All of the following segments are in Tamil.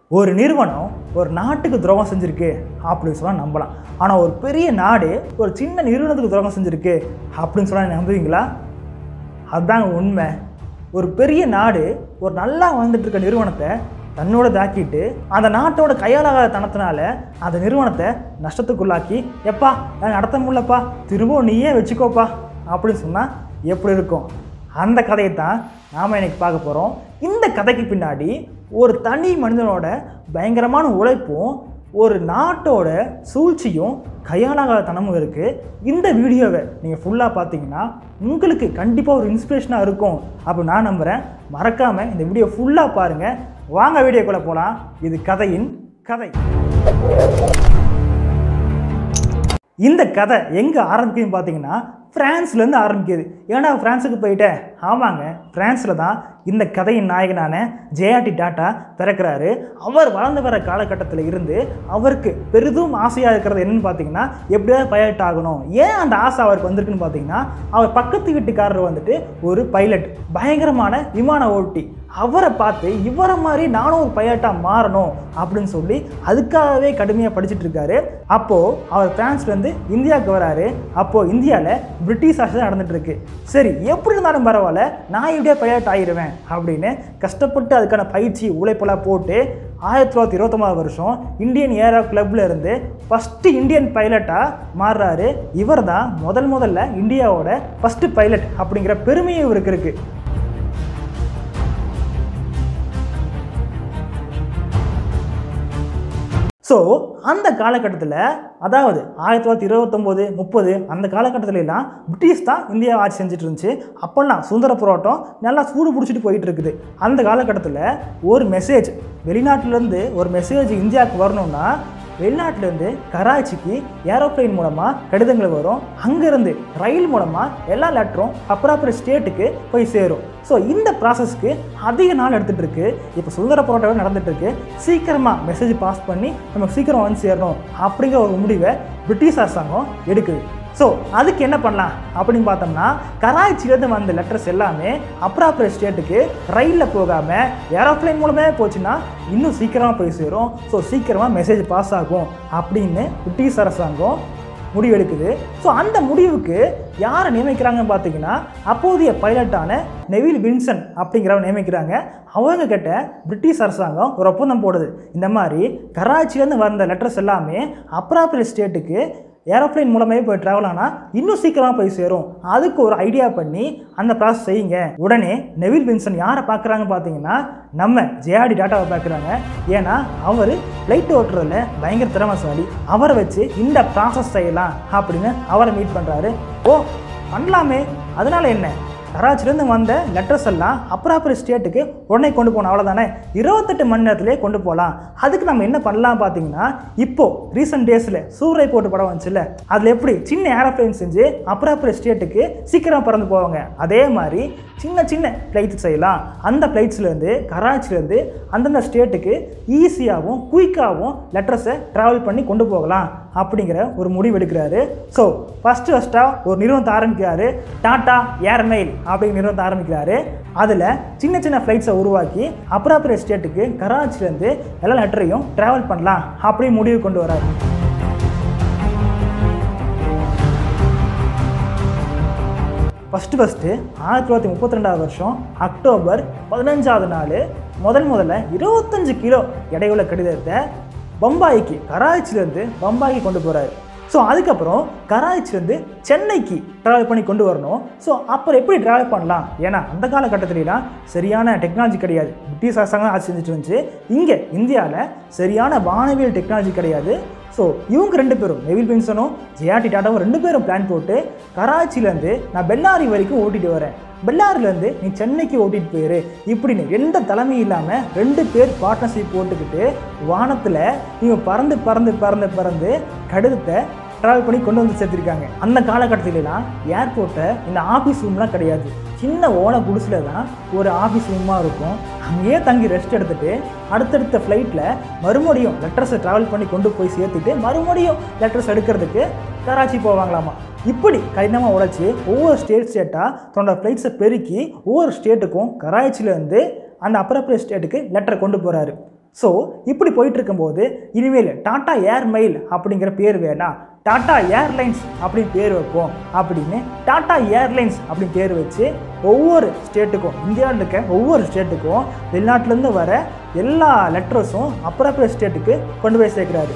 ஒரு நிறுவனம் ஒரு நாட்டுக்கு துரோகம் செஞ்சிருக்கு அப்படின்னு சொன்னால் நம்பலாம் ஆனால் ஒரு பெரிய நாடு ஒரு சின்ன நிறுவனத்துக்கு துரோகம் செஞ்சிருக்கு அப்படின்னு சொன்னால் நம்புவீங்களா அதுதாங்க உண்மை ஒரு பெரிய நாடு ஒரு நல்லா வாழ்ந்துட்டு இருக்க நிறுவனத்தை தன்னோட தாக்கிட்டு அந்த நாட்டோட கையாளாகாத தனத்தினால அந்த நிறுவனத்தை நஷ்டத்துக்குள்ளாக்கி எப்பா நான் நடத்த முடியலப்பா திரும்பவும் நீயே வச்சுக்கோப்பா அப்படின்னு சொன்னால் எப்படி இருக்கும் அந்த கதையை தான் நாம் இன்னைக்கு பார்க்க போகிறோம் இந்த கதைக்கு பின்னாடி ஒரு தனி மனிதனோட பயங்கரமான உழைப்பும் ஒரு நாட்டோட சூழ்ச்சியும் கையாளாகாத தனமும் இருக்குது இந்த வீடியோவை நீங்கள் ஃபுல்லாக பார்த்தீங்கன்னா உங்களுக்கு கண்டிப்பாக ஒரு இன்ஸ்பிரேஷனாக இருக்கும் அப்போ நான் நம்புகிறேன் மறக்காமல் இந்த வீடியோ ஃபுல்லாக பாருங்கள் வாங்க வீடியோக்குள்ளே போகலாம் இது கதையின் கதை இந்த கதை எங்கே ஆரம்பிக்குதுன்னு பார்த்தீங்கன்னா ஃப்ரான்ஸ்லேருந்து ஆரம்பிக்குது ஏன்னா ஃப்ரான்ஸுக்கு போயிட்டேன் ஆமாங்க ஃப்ரான்ஸில் தான் இந்த கதையின் நாயகனான ஜேஆர்டி டாட்டா பிறக்கிறாரு அவர் வளர்ந்து வர காலகட்டத்தில் இருந்து அவருக்கு பெரிதும் ஆசையாக இருக்கிறது என்னன்னு பார்த்தீங்கன்னா எப்படியாவது பைலட் ஆகணும் ஏன் அந்த ஆசை அவருக்கு வந்திருக்குன்னு பார்த்தீங்கன்னா அவர் பக்கத்து வீட்டுக்காரர் வந்துட்டு ஒரு பைலட் பயங்கரமான விமான ஓட்டி அவரை பார்த்து இவரை மாதிரி நானும் ஒரு பைலட்டாக மாறணும் அப்படின்னு சொல்லி அதுக்காகவே கடுமையாக படிச்சுட்டு இருக்காரு அப்போது அவர் பிரான்ஸ்லேருந்து இந்தியாவுக்கு வராரு அப்போது இந்தியாவில் பிரிட்டிஷ் ஆட்சி தான் நடந்துட்டு இருக்கு சரி எப்படி இருந்தாலும் பரவாயில்ல நான் இப்படியே பைலட் ஆகிடுவேன் அப்படின்னு கஷ்டப்பட்டு அதுக்கான பயிற்சி உழைப்பெல்லாம் போட்டு ஆயிரத்தி தொள்ளாயிரத்தி இருபத்தொம்பது வருஷம் இந்தியன் ஏரோ கிளப்ல இருந்து ஃபஸ்ட்டு இந்தியன் பைலட்டாக மாறுறாரு இவர் தான் முதல் முதல்ல இந்தியாவோட ஃபஸ்ட்டு பைலட் அப்படிங்கிற பெருமையும் இவருக்கு இருக்குது ஸோ அந்த காலகட்டத்தில் அதாவது ஆயிரத்தி தொள்ளாயிரத்தி இருபத்தொம்போது முப்பது அந்த காலகட்டத்துல எல்லாம் பிரிட்டிஷ் தான் இந்தியா ஆட்சி செஞ்சுட்டு இருந்துச்சு அப்போல்லாம் சுதந்திர போராட்டம் நல்லா சூடு பிடிச்சிட்டு போயிட்டு இருக்குது அந்த காலகட்டத்தில் ஒரு மெசேஜ் வெளிநாட்டிலேருந்து ஒரு மெசேஜ் இந்தியாவுக்கு வரணும்னா வெளிநாட்டிலேருந்து கராச்சிக்கு ஏரோப்ளேன் மூலமாக கடிதங்கள் வரும் அங்கேருந்து ரயில் மூலமாக எல்லா லெட்டரும் அப்புறம் ஸ்டேட்டுக்கு போய் சேரும் ஸோ இந்த ப்ராசஸ்க்கு அதிக நாள் எடுத்துகிட்டு இருக்கு இப்போ சுதந்திர போராட்டம் நடந்துட்டு இருக்கு சீக்கிரமாக மெசேஜ் பாஸ் பண்ணி நமக்கு சீக்கிரம் வந்து சேரணும் அப்படிங்கிற ஒரு முடிவை பிரிட்டிஷ் அரசாங்கம் எடுக்குது ஸோ அதுக்கு என்ன பண்ணலாம் அப்படின்னு பார்த்தோம்னா கராச்சிலேருந்து வந்த லெட்டர்ஸ் எல்லாமே அப்ராப்பர் ஸ்டேட்டுக்கு ரயிலில் போகாமல் ஏரோப்ளேன் மூலமே போச்சுன்னா இன்னும் சீக்கிரமாக போய் சேரும் ஸோ சீக்கிரமாக மெசேஜ் பாஸ் ஆகும் அப்படின்னு பிரிட்டிஷ் அரசாங்கம் முடிவெடுக்குது ஸோ அந்த முடிவுக்கு யாரை நியமிக்கிறாங்கன்னு பார்த்தீங்கன்னா அப்போதைய பைலட்டான நெவில் வின்சன் அப்படிங்கிறவங்க நியமிக்கிறாங்க அவங்க கிட்ட பிரிட்டிஷ் அரசாங்கம் ஒரு ஒப்பந்தம் போடுது இந்த மாதிரி கராச்சிலேருந்து வந்த லெட்டர்ஸ் எல்லாமே அப்ராப்பர் ஸ்டேட்டுக்கு ஏரோப்ளேன் மூலமே போய் ட்ராவல் ஆனால் இன்னும் சீக்கிரமாக போய் சேரும் அதுக்கு ஒரு ஐடியா பண்ணி அந்த ப்ராசஸ் செய்யுங்க உடனே நெவில் வின்சன் யாரை பார்க்குறாங்கன்னு பார்த்தீங்கன்னா நம்ம ஜேஆர்டி டாட்டாவை பார்க்குறாங்க ஏன்னா அவர் ஃப்ளைட் ஓட்டுறதுல பயங்கர திறமசாலி அவரை வச்சு இந்த ப்ராசஸ் செய்யலாம் அப்படின்னு அவரை மீட் பண்ணுறாரு ஓ பண்ணலாமே அதனால என்ன கராச்சிலேருந்து வந்த லெட்டர்ஸ் எல்லாம் அப்ராப்பர் ஸ்டேட்டுக்கு உடனே கொண்டு போகணும் அவ்வளோதானே இருபத்தெட்டு மணி நேரத்திலே கொண்டு போகலாம் அதுக்கு நம்ம என்ன பண்ணலாம் பார்த்தீங்கன்னா இப்போது ரீசெண்ட் டேஸில் சூறை போட்டு படம் வந்துச்சுல்ல அதில் எப்படி சின்ன ஏரோப்ளைன் செஞ்சு அப்ராப்பர் ஸ்டேட்டுக்கு சீக்கிரம் பறந்து போவாங்க அதே மாதிரி சின்ன சின்ன ஃப்ளைட்ஸ் செய்யலாம் அந்த ஃப்ளைட்ஸ்லேருந்து கராச்சிலேருந்து அந்தந்த ஸ்டேட்டுக்கு ஈஸியாகவும் குயிக்காகவும் லெட்டர்ஸை ட்ராவல் பண்ணி கொண்டு போகலாம் அப்படிங்கிற ஒரு முடிவு எடுக்கிறாரு ஸோ ஃபஸ்ட்டு ஃபஸ்ட்டாக ஒரு நிறுவனத்தை ஆரம்பிக்கிறாரு டாடா ஏர்மெயில் அப்படிங்கிற நிறுவனத்தை ஆரம்பிக்கிறாரு அதில் சின்ன சின்ன ஃப்ளைட்ஸை உருவாக்கி அப்ராப்பர் ஸ்டேட்டுக்கு கராச்சிலேருந்து எல்லா லெட்டரையும் ட்ராவல் பண்ணலாம் அப்படி முடிவு கொண்டு வராரு ஃபஸ்ட்டு ஃபஸ்ட்டு ஆயிரத்தி தொள்ளாயிரத்தி முப்பத்தி ரெண்டாவது வருஷம் அக்டோபர் பதினஞ்சாவது நாள் முதல் முதல்ல இருபத்தஞ்சு கிலோ எடையுள்ள கடிதத்தை பம்பாய்க்கு கராச்சிலேருந்து பம்பாய்க்கு கொண்டு போகிறாரு ஸோ அதுக்கப்புறம் கராச்சிலேருந்து சென்னைக்கு ட்ராவல் பண்ணி கொண்டு வரணும் ஸோ அப்புறம் எப்படி ட்ராவல் பண்ணலாம் ஏன்னா அந்த காலகட்டத்துலலாம் சரியான டெக்னாலஜி கிடையாது பிரிட்டிஷ் அரசாங்கம் ஆட்சி செஞ்சுட்டு இருந்துச்சு இங்கே இந்தியாவில் சரியான வானவியல் டெக்னாலஜி கிடையாது ஸோ இவங்க ரெண்டு பேரும் நெவில் பின்சனும் ஜேஆர்டி டாட்டாவும் ரெண்டு பேரும் பிளான் போட்டு கராச்சிலேருந்து நான் பெல்லாரி வரைக்கும் ஓட்டிட்டு வரேன் பெல்லாரிலேருந்து நீ சென்னைக்கு ஓட்டிட்டு போயிரு இப்படின்னு எந்த தலைமையும் இல்லாமல் ரெண்டு பேர் பார்ட்னர்ஷிப் போட்டுக்கிட்டு வானத்தில் இவங்க பறந்து பறந்து பறந்து பறந்து கடிதத்தை ட்ராவல் பண்ணி கொண்டு வந்து சேர்த்துருக்காங்க அந்த காலகட்டத்திலலாம் ஏர்போர்ட்டை இந்த ஆஃபீஸ் ரூம்லாம் கிடையாது சின்ன ஓலை குடிசில் தான் ஒரு ஆஃபீஸ் ரூமாக இருக்கும் அங்கேயே தங்கி ரெஸ்ட் எடுத்துட்டு அடுத்தடுத்த ஃப்ளைட்டில் மறுபடியும் லெட்டர்ஸை ட்ராவல் பண்ணி கொண்டு போய் சேர்த்துட்டு மறுபடியும் லெட்டர்ஸ் எடுக்கிறதுக்கு கராச்சி போவாங்களாமா இப்படி கடினமாக உழைச்சி ஒவ்வொரு ஸ்டேட் ஸ்டேட்டாக தன்னோட ஃப்ளைட்ஸை பெருக்கி ஒவ்வொரு ஸ்டேட்டுக்கும் கராச்சியிலேருந்து அந்த அப்பரப்பிய ஸ்டேட்டுக்கு லெட்டர் கொண்டு போகிறாரு ஸோ இப்படி போயிட்டு இருக்கும்போது இனிமேல் டாடா ஏர் மெயில் அப்படிங்கிற பேர் வேணாம் டாடா ஏர்லைன்ஸ் அப்படின்னு பேர் வைப்போம் அப்படின்னு டாடா ஏர்லைன்ஸ் அப்படின்னு பேர் வச்சு ஒவ்வொரு ஸ்டேட்டுக்கும் இந்தியாவில் இருக்க ஒவ்வொரு ஸ்டேட்டுக்கும் வெளிநாட்டிலேருந்து வர எல்லா லெட்டர்ஸும் அப்புறம் ஸ்டேட்டுக்கு கொண்டு போய் சேர்க்குறாரு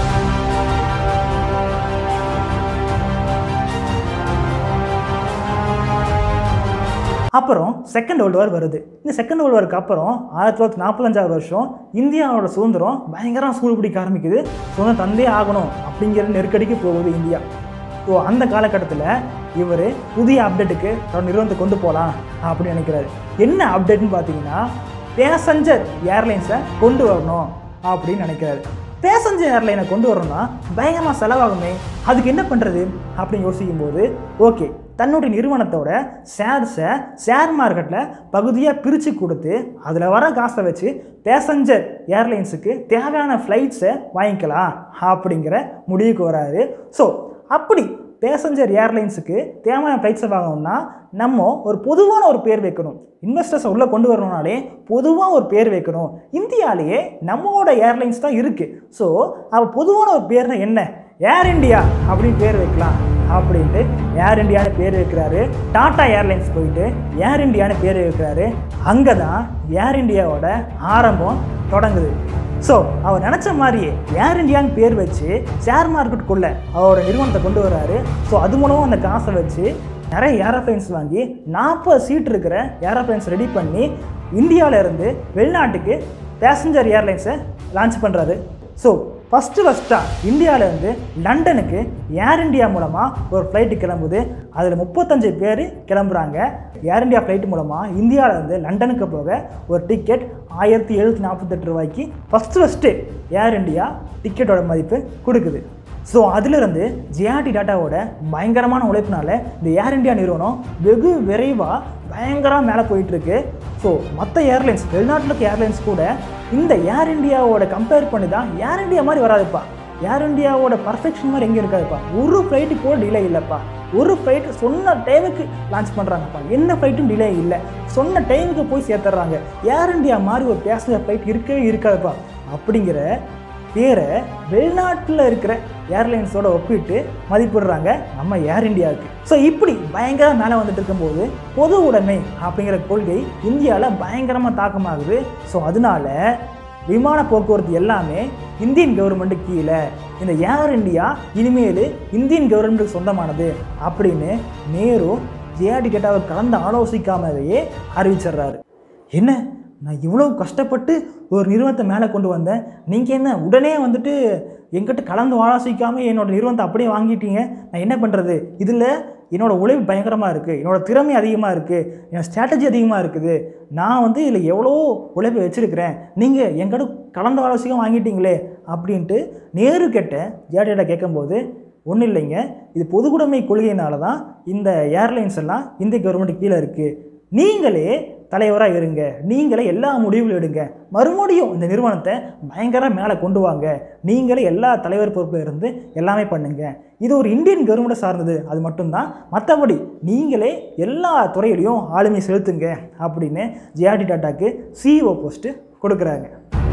அப்புறம் செகண்ட் வேர்ல்டு வார் வருது இந்த செகண்ட் வேர்ல்டு வாருக்கு அப்புறம் ஆயிரத்தி தொள்ளாயிரத்தி நாற்பத்தஞ்சாவது வருஷம் இந்தியாவோட சுதந்திரம் பயங்கரம் சூடு பிடிக்க ஆரம்பிக்குது சுதந்திரம் தந்தே ஆகணும் அப்படிங்கிற நெருக்கடிக்கு போகுது இந்தியா ஸோ அந்த காலகட்டத்தில் இவர் புதிய அப்டேட்டுக்கு தன்னோட நிறுவனத்தை கொண்டு போகலாம் அப்படின்னு நினைக்கிறாரு என்ன அப்டேட்னு பார்த்தீங்கன்னா பேசஞ்சர் ஏர்லைன்ஸை கொண்டு வரணும் அப்படின்னு நினைக்கிறாரு பேசஞ்சர் ஏர்லைனை கொண்டு வரணும்னா பயங்கரமாக செலவாகுமே அதுக்கு என்ன பண்ணுறது அப்படின்னு யோசிக்கும்போது ஓகே தன்னுடைய நிறுவனத்தோட ஷேர்ஸை ஷேர் மார்க்கெட்டில் பகுதியாக பிரித்து கொடுத்து அதில் வர காசை வச்சு பேசஞ்சர் ஏர்லைன்ஸுக்கு தேவையான ஃப்ளைட்ஸை வாங்கிக்கலாம் அப்படிங்கிற முடிவுக்கு வராரு ஸோ அப்படி பேசஞ்சர் ஏர்லைன்ஸுக்கு தேவையான ஃப்ளைட்ஸை வாங்கணும்னா நம்ம ஒரு பொதுவான ஒரு பேர் வைக்கணும் இன்வெஸ்டர்ஸை உள்ளே கொண்டு வரணும்னாலே பொதுவாக ஒரு பேர் வைக்கணும் இந்தியாவிலேயே நம்மளோட ஏர்லைன்ஸ் தான் இருக்குது ஸோ அவள் பொதுவான ஒரு பேர்னா என்ன ஏர் இந்தியா அப்படின்னு பேர் வைக்கலாம் அப்படின்ட்டு ஏர் இந்தியான்னு பேர் வைக்கிறாரு டாடா ஏர்லைன்ஸ் போயிட்டு ஏர் இந்தியான்னு பேர் வைக்கிறாரு அங்கே தான் ஏர் இந்தியாவோட ஆரம்பம் தொடங்குது ஸோ அவர் நினச்ச மாதிரியே ஏர் இந்தியான்னு பேர் வச்சு ஷேர் மார்க்கெட்டுக்குள்ளே அவரோட நிறுவனத்தை கொண்டு வராரு ஸோ அது மூலமாக அந்த காசை வச்சு நிறைய ஏரோப்ளைன்ஸ் வாங்கி நாற்பது சீட் இருக்கிற ஏரோப்ளைன்ஸ் ரெடி பண்ணி இந்தியாவிலேருந்து வெளிநாட்டுக்கு பேசஞ்சர் ஏர்லைன்ஸை லான்ச் பண்ணுறாரு ஸோ ஃபஸ்ட்டு ஃபஸ்ட்டாக இந்தியாவிலேருந்து லண்டனுக்கு ஏர் இந்தியா மூலமாக ஒரு ஃப்ளைட்டு கிளம்புது அதில் முப்பத்தஞ்சு பேர் கிளம்புறாங்க ஏர் இந்தியா ஃப்ளைட் மூலமாக இந்தியாவிலேருந்து லண்டனுக்கு போக ஒரு டிக்கெட் ஆயிரத்தி எழுநூற்றி நாற்பத்தெட்டு ரூபாய்க்கு ஃபஸ்ட்டு ஃபஸ்ட்டு ஏர் இந்தியா டிக்கெட்டோட மதிப்பு கொடுக்குது ஸோ அதிலிருந்து ஜிஆர்டி டாட்டாவோட பயங்கரமான உழைப்பினால இந்த ஏர் இந்தியா நிறுவனம் வெகு விரைவாக பயங்கரமாக மேலே போயிட்டுருக்கு ஸோ மற்ற ஏர்லைன்ஸ் வெளிநாட்டில் இருக்க ஏர்லைன்ஸ் கூட இந்த ஏர் இந்தியாவோட கம்பேர் பண்ணி தான் ஏர் இந்தியா மாதிரி வராதுப்பா ஏர் இந்தியாவோட பர்ஃபெக்ஷன் மாதிரி எங்கே இருக்காதுப்பா ஒரு ஃப்ளைட்டு கூட டிலே இல்லைப்பா ஒரு ஃப்ளைட் சொன்ன டைமுக்கு லான்ச் பண்ணுறாங்கப்பா என்ன ஃப்ளைட்டும் டிலே இல்லை சொன்ன டைமுக்கு போய் சேர்த்துட்றாங்க ஏர் இந்தியா மாதிரி ஒரு பேசஞ்சர் ஃப்ளைட் இருக்கவே இருக்காதுப்பா அப்படிங்கிற பேரை வெளிநாட்டில் இருக்கிற ஏர்லைன்ஸோட ஒப்பிட்டு மதிப்பிடுறாங்க நம்ம ஏர் இந்தியாவுக்கு ஸோ இப்படி பயங்கர மேலே வந்துட்டு இருக்கும்போது பொது உடைமை அப்படிங்கிற கொள்கை இந்தியாவில் பயங்கரமாக தாக்கமாகுது ஸோ அதனால விமான போக்குவரத்து எல்லாமே இந்தியன் கவர்மெண்ட்டு கீழே இந்த ஏர் இந்தியா இனிமேல் இந்தியன் கவர்மெண்ட்டுக்கு சொந்தமானது அப்படின்னு நேரு ஜேஆர்டி டேட்டாவை கலந்து ஆலோசிக்காமலேயே அறிவிச்சிடுறாரு என்ன நான் இவ்வளோ கஷ்டப்பட்டு ஒரு நிறுவனத்தை மேலே கொண்டு வந்தேன் நீங்கள் என்ன உடனே வந்துட்டு என்கிட்ட கலந்து ஆலோசிக்காமல் என்னோட நிறுவனத்தை அப்படியே வாங்கிட்டீங்க நான் என்ன பண்ணுறது இதில் என்னோட உழைப்பு பயங்கரமாக இருக்குது என்னோட திறமை அதிகமாக இருக்குது என் ஸ்ட்ராட்டஜி அதிகமாக இருக்குது நான் வந்து இதில் எவ்வளோ உழைப்பை வச்சுருக்கிறேன் நீங்கள் என்கிட்ட கலந்து ஆலோசிக்காம வாங்கிட்டீங்களே அப்படின்ட்டு நேரு கேட்ட ஜேடேட்டா கேட்கும்போது ஒன்றும் இல்லைங்க இது பொதுவுடைமை கொள்கையினால தான் இந்த ஏர்லைன்ஸ் எல்லாம் இந்திய கவர்மெண்ட் கீழே இருக்குது நீங்களே தலைவராக இருங்க நீங்களே எல்லா முடிவுகளும் எடுங்க மறுபடியும் இந்த நிறுவனத்தை பயங்கர மேலே கொண்டு வாங்க நீங்களே எல்லா தலைவர் பொறுப்பில் இருந்து எல்லாமே பண்ணுங்க இது ஒரு இந்தியன் கவர்மெண்ட்டை சார்ந்தது அது மட்டும்தான் மற்றபடி நீங்களே எல்லா துறையிலையும் ஆளுமை செலுத்துங்க அப்படின்னு ஜேஆர்டி டாட்டாக்கு சிஇஓ போஸ்ட்டு கொடுக்குறாங்க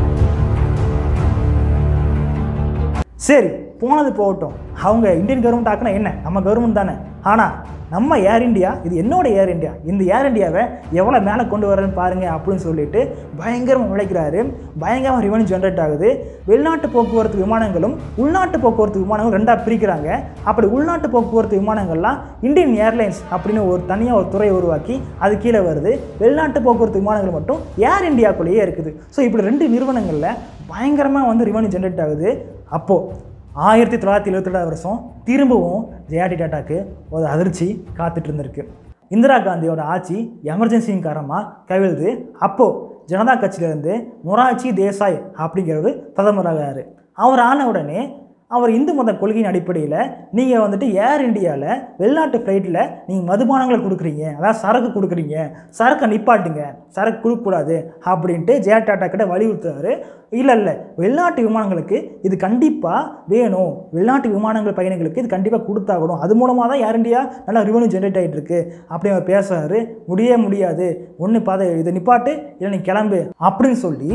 சரி போனது போகட்டும் அவங்க இந்தியன் கவர்மெண்ட் ஆக்கினா என்ன நம்ம கவர்மெண்ட் தானே ஆனால் நம்ம ஏர் இந்தியா இது என்னோட ஏர் இந்தியா இந்த ஏர் இந்தியாவை எவ்வளோ மேலே கொண்டு வரேன்னு பாருங்க அப்படின்னு சொல்லிட்டு பயங்கரமாக உழைக்கிறாரு பயங்கரமாக ரெவன்யூ ஜென்ரேட் ஆகுது வெளிநாட்டு போக்குவரத்து விமானங்களும் உள்நாட்டு போக்குவரத்து விமானங்களும் ரெண்டாக பிரிக்கிறாங்க அப்படி உள்நாட்டு போக்குவரத்து விமானங்கள்லாம் இந்தியன் ஏர்லைன்ஸ் அப்படின்னு ஒரு தனியாக ஒரு துறையை உருவாக்கி அது கீழே வருது வெளிநாட்டு போக்குவரத்து விமானங்கள் மட்டும் ஏர் இந்தியாக்குள்ளேயே இருக்குது ஸோ இப்படி ரெண்டு நிறுவனங்களில் பயங்கரமாக வந்து ரெவன்யூ ஜென்ரேட் ஆகுது அப்போது ஆயிரத்தி தொள்ளாயிரத்தி எழுபத்தெட்டாவது வருஷம் திரும்பவும் ஜேஆர்டி டாட்டாக்கு ஒரு அதிர்ச்சி காத்துட்டு இருந்திருக்கு இந்திரா காந்தியோட ஆட்சி எமர்ஜென்சியின் காரணமாக கவிழ்து அப்போது ஜனதா கட்சியிலேருந்து மொராஜி தேசாய் அப்படிங்கிறவர் பிரதமராகிறாரு அவர் ஆன உடனே அவர் இந்து மத கொள்கையின் அடிப்படையில் நீங்கள் வந்துட்டு ஏர் இந்தியாவில் வெளிநாட்டு ஃப்ளைட்டில் நீங்கள் மதுபானங்களை கொடுக்குறீங்க அதாவது சரக்கு கொடுக்குறீங்க சரக்கை நிப்பாட்டுங்க சரக்கு கொடுக்கக்கூடாது அப்படின்ட்டு ஜெயா டாட்டா கிட்ட வலியுறுத்துறாரு இல்லை இல்லை வெளிநாட்டு விமானங்களுக்கு இது கண்டிப்பாக வேணும் வெளிநாட்டு விமானங்கள் பயணிகளுக்கு இது கண்டிப்பாக கொடுத்தாகணும் அது மூலமாக தான் ஏர் இந்தியா நல்லா ரெவன்யூ ஜென்ரேட் ஆகிட்டு இருக்கு அப்படி அவர் பேசுறாரு முடியவே முடியாது ஒன்று பாத இதை நிப்பாட்டு இல்லை நீ கிளம்பு அப்படின்னு சொல்லி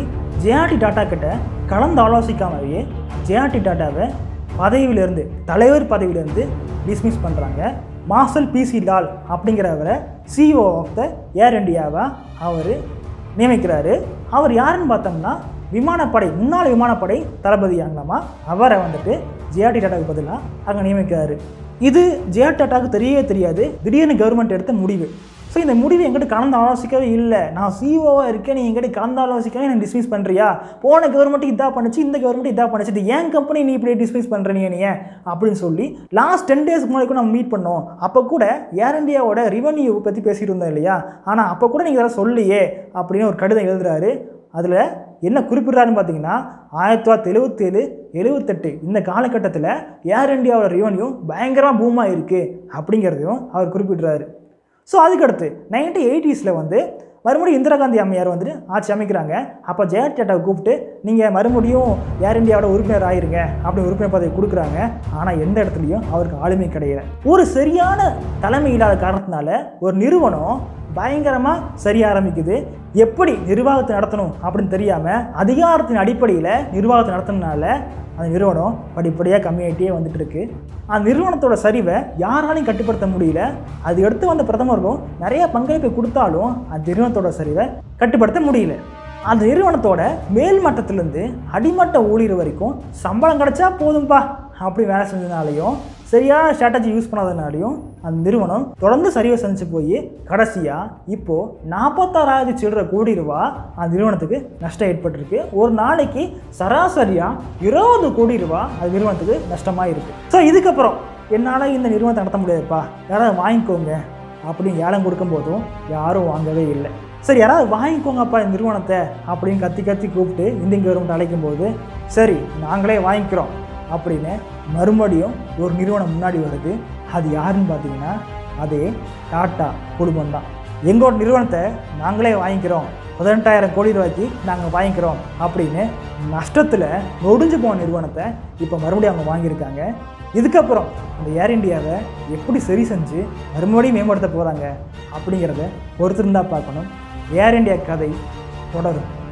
ஜேஆர்டி டாட்டா கிட்ட கலந்து ஆலோசிக்காமவே ஜேஆர்டி டாட்டாவை பதவியிலிருந்து தலைவர் பதவியிலிருந்து டிஸ்மிஸ் பண்ணுறாங்க மார்சல் பிசி லால் அப்படிங்கிறவரை சிஇஓ ஆஃப் த ஏர் இந்தியாவை அவர் நியமிக்கிறாரு அவர் யாருன்னு பார்த்தோம்னா விமானப்படை முன்னாள் விமானப்படை தளபதியாங்களாமா அவரை வந்துட்டு ஜேஆர்டி டாட்டாவுக்கு பதிலாக அங்கே நியமிக்கிறாரு இது ஜேஆர் டாட்டாவுக்கு தெரியவே தெரியாது திடீர்னு கவர்மெண்ட் எடுத்த முடிவு ஸோ இந்த முடிவு எங்கிட்ட கலந்து ஆலோசிக்கவே இல்லை நான் சிஓவாக இருக்கேன் நீ எங்கிட்ட கலந்து ஆலோசிக்கவே எனக்கு டிஸ்மிஸ் பண்ணுறியா போன கவர்மெண்ட் இதா பண்ணுச்சு இந்த கவர்மெண்ட் இதா பண்ணுச்சு இது ஏன் கம்பெனி நீ இப்படி டிஸ்மிஸ் பண்ணுற நீ ஏன் அப்படின்னு சொல்லி லாஸ்ட் டென் டேஸ்க்கு முன்னாடி கூட நம்ம மீட் பண்ணோம் அப்போ கூட ஏர் இந்தியாவோட ரெவன்யூ பற்றி பேசிட்டு இருந்தோம் இல்லையா ஆனால் அப்போ கூட நீங்கள் இதெல்லாம் சொல்லியே அப்படின்னு ஒரு கடிதம் எழுதுறாரு அதில் என்ன குறிப்பிட்றாருன்னு பார்த்தீங்கன்னா ஆயிரத்தி தொள்ளாயிரத்தி எழுபத்தேழு எழுபத்தெட்டு இந்த காலகட்டத்தில் ஏர் இந்தியாவோட ரெவன்யூ பயங்கரமாக பூமாக இருக்குது அப்படிங்கிறதையும் அவர் குறிப்பிட்றாரு ஸோ அதுக்கடுத்து நைன்டீன் எயிட்டிஸில் வந்து மறுபடியும் இந்திரா காந்தி அம்மையார் வந்துட்டு ஆட்சி அமைக்கிறாங்க அப்போ ஜெயலலிதா டாட்டாவை கூப்பிட்டு நீங்கள் மறுபடியும் ஏர் இந்தியாவோட உறுப்பினர் ஆயிருங்க அப்படி உறுப்பினர் பதவி கொடுக்குறாங்க ஆனால் எந்த இடத்துலையும் அவருக்கு ஆளுமை கிடையாது ஒரு சரியான தலைமை இல்லாத காரணத்தினால ஒரு நிறுவனம் பயங்கரமாக சரிய ஆரம்பிக்குது எப்படி நிர்வாகத்தை நடத்தணும் அப்படின்னு தெரியாமல் அதிகாரத்தின் அடிப்படையில் நிர்வாகத்தை நடத்தினால அந்த நிறுவனம் படிப்படியாக கம்மியாகிட்டே வந்துட்டு இருக்கு அந்த நிறுவனத்தோட சரிவை யாராலையும் கட்டுப்படுத்த முடியல அது எடுத்து வந்த பிரதமரும் நிறைய பங்களிப்பை கொடுத்தாலும் அந்த நிறுவனத்தோட சரிவை கட்டுப்படுத்த முடியல அந்த நிறுவனத்தோட மேல் மட்டத்திலேருந்து அடிமட்ட ஊழியர் வரைக்கும் சம்பளம் கிடைச்சா போதும்பா அப்படி வேலை செஞ்சதுனாலையும் சரியான ஸ்ட்ராட்டஜி யூஸ் பண்ணாதனாலையும் அந்த நிறுவனம் தொடர்ந்து சரிவை செஞ்சு போய் கடைசியாக இப்போது நாற்பத்தாறாயிரத்தி சில்லற கோடி ரூபா அந்த நிறுவனத்துக்கு நஷ்டம் ஏற்பட்டிருக்கு ஒரு நாளைக்கு சராசரியாக இருபது கோடி ரூபா அந்த நிறுவனத்துக்கு நஷ்டமாக இருக்குது ஸோ இதுக்கப்புறம் என்னால் இந்த நிறுவனத்தை நடத்த முடியாதுப்பா யாராவது வாங்கிக்கோங்க அப்படின்னு ஏலம் கொடுக்கும்போதும் யாரும் வாங்கவே இல்லை சரி யாராவது வாங்கிக்கோங்கப்பா இந்த நிறுவனத்தை அப்படின்னு கத்தி கத்தி கூப்பிட்டு இந்தியன் கவர்மெண்ட் அழைக்கும் போது சரி நாங்களே வாங்கிக்கிறோம் அப்படின்னு மறுபடியும் ஒரு நிறுவனம் முன்னாடி வருது அது யாருன்னு பார்த்தீங்கன்னா அதே டாட்டா குடும்பம் தான் எங்களோட நிறுவனத்தை நாங்களே வாங்கிக்கிறோம் பதினெட்டாயிரம் கோடி ரூபாய்க்கு நாங்கள் வாங்கிக்கிறோம் அப்படின்னு நஷ்டத்தில் நொடிஞ்சு போன நிறுவனத்தை இப்போ மறுபடியும் அவங்க வாங்கியிருக்காங்க இதுக்கப்புறம் அந்த ஏர் இந்தியாவை எப்படி சரி செஞ்சு மறுபடியும் மேம்படுத்த போகிறாங்க அப்படிங்கிறத பொறுத்திருந்தா பார்க்கணும் ஏர் இந்தியா கதை தொடரும்